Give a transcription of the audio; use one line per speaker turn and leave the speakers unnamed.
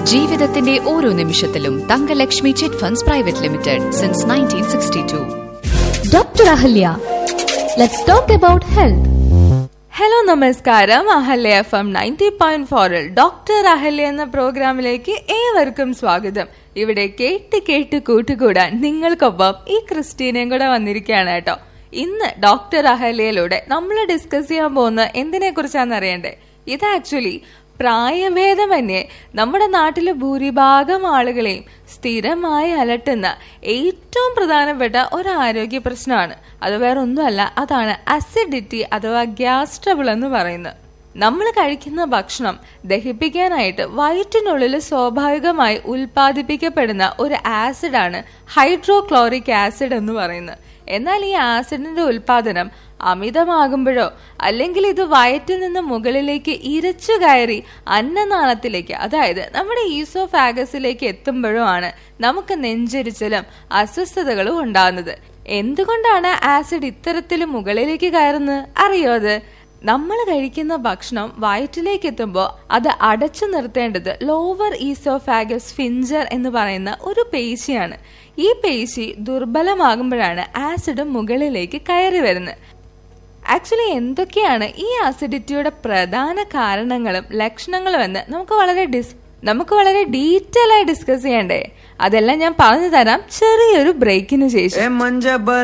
ജീവിതത്തിന്റെ ഓരോ നിമിഷത്തിലും Thangalakshmi chit funds private limited since nineteen sixty two
Dr. Ahalya. Let's talk about health.
Hello നമസ്കാരം Ahalya FM ninety point പോയിന്റ് ഫോറിൽ ഡോക്ടർ അഹല്യ എന്ന പ്രോഗ്രാമിലേക്ക് ഏവർക്കും സ്വാഗതം ഇവിടെ കേട്ട് കേട്ട് കൂട്ടുകൂടാൻ നിങ്ങൾക്കൊപ്പം ഈ ക്രിസ്റ്റീനയും കൂടെ വന്നിരിക്കുകയാണ് കേട്ടോ ഇന്ന് ഡോക്ടർ അഹല്യയിലൂടെ നമ്മൾ ഡിസ്കസ് ചെയ്യാൻ പോകുന്ന എന്തിനെ കുറിച്ചാണെന്ന് അറിയണ്ടേ ഇത് ആക്ച്വലി പ്രായഭേദമന്യേ നമ്മുടെ നാട്ടിലെ ഭൂരിഭാഗം ആളുകളെയും സ്ഥിരമായി അലട്ടുന്ന ഏറ്റവും പ്രധാനപ്പെട്ട ഒരു ആരോഗ്യ പ്രശ്നമാണ് അത് വേറെ ഒന്നുമല്ല അതാണ് അസിഡിറ്റി അഥവാ ഗ്യാസ് ട്രബിൾ എന്ന് പറയുന്നത് നമ്മൾ കഴിക്കുന്ന ഭക്ഷണം ദഹിപ്പിക്കാനായിട്ട് വയറ്റിനുള്ളിൽ സ്വാഭാവികമായി ഉൽപ്പാദിപ്പിക്കപ്പെടുന്ന ഒരു ആസിഡാണ് ഹൈഡ്രോക്ലോറിക് ആസിഡ് എന്ന് പറയുന്നത് എന്നാൽ ഈ ആസിഡിന്റെ ഉൽപാദനം അമിതമാകുമ്പോഴോ അല്ലെങ്കിൽ ഇത് വയറ്റിൽ നിന്ന് മുകളിലേക്ക് ഇരച്ചു കയറി അന്നനാളത്തിലേക്ക് അതായത് നമ്മുടെ ഈസോഫാഗസിലേക്ക് എത്തുമ്പോഴോ ആണ് നമുക്ക് നെഞ്ചരിച്ചിലും അസ്വസ്ഥതകളും ഉണ്ടാകുന്നത് എന്തുകൊണ്ടാണ് ആസിഡ് ഇത്തരത്തിൽ മുകളിലേക്ക് കയറുന്നത് അറിയോ അത് നമ്മൾ കഴിക്കുന്ന ഭക്ഷണം വയറ്റിലേക്ക് എത്തുമ്പോൾ അത് അടച്ചു നിർത്തേണ്ടത് ലോവർ ഈസോഫാഗസ് ഫിഞ്ചർ എന്ന് പറയുന്ന ഒരു പേശിയാണ് ഈ പേശി ദുർബലമാകുമ്പോഴാണ് ആസിഡ് മുകളിലേക്ക് കയറി വരുന്നത് ആക്ച്വലി എന്തൊക്കെയാണ് ഈ ആസിഡിറ്റിയുടെ പ്രധാന കാരണങ്ങളും ലക്ഷണങ്ങളും എന്ന് നമുക്ക് വളരെ ഡിസ് നമുക്ക് വളരെ ഡീറ്റെയിൽ ആയി ഡിസ്കസ് ചെയ്യണ്ടേ അതെല്ലാം ഞാൻ പറഞ്ഞു തരാം ചെറിയൊരു ബ്രേക്കിന് ശേഷം
ए मंजा बल